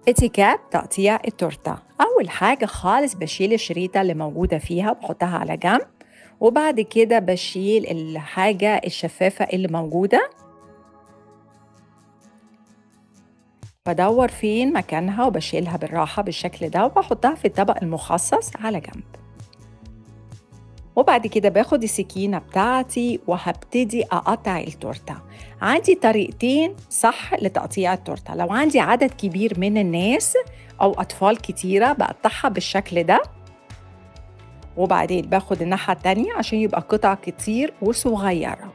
اتيكات تقطيع التورتة أول حاجة خالص بشيل الشريطة اللي موجودة فيها وبحطها على جنب وبعد كده بشيل الحاجة الشفافة اللي موجودة بدور فين مكانها وبشيلها بالراحة بالشكل ده وبحطها في الطبق المخصص على جنب وبعد كده باخد السكينة بتاعتي وهبتدي أقطع التورتة عندي طريقتين صح لتقطيع التورتة لو عندي عدد كبير من الناس أو أطفال كتيرة بقطعها بالشكل ده وبعدين باخد الناحية التانية عشان يبقى قطع كتير وصغيرة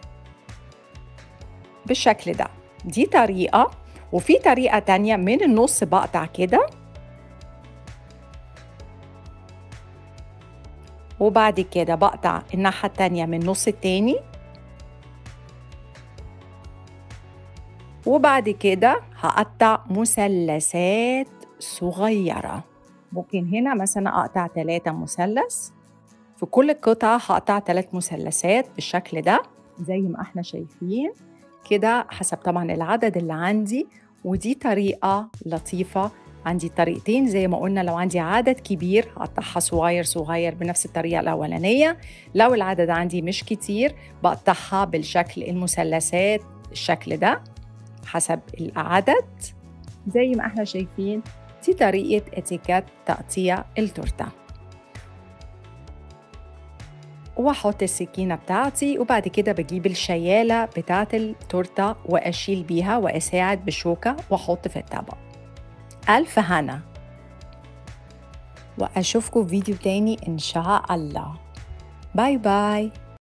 بالشكل ده دي طريقة وفي طريقة تانية من النص بقطع كده وبعد كده بقطع الناحية التانية من النص التاني وبعد كده هقطع مثلثات صغيرة ممكن هنا مثلا أقطع ثلاثة مثلث في كل قطعة هقطع ثلاث مثلثات بالشكل ده زي ما احنا شايفين كده حسب طبعا العدد اللي عندي ودي طريقة لطيفة عندي طريقتين زي ما قلنا لو عندي عدد كبير هقطعها صغير صغير بنفس الطريقة الأولانية لو العدد عندي مش كتير بقطعها بالشكل المثلثات الشكل ده حسب العدد زي ما احنا شايفين دي طريقة اتيكات تقطيع التورتة واحط السكينة بتاعتي وبعد كده بجيب الشيالة بتاعت التورتة واشيل بيها واساعد بشوكة واحط في الطبق ألف هنا وأشوفكم فيديو تاني إن شاء الله باي باي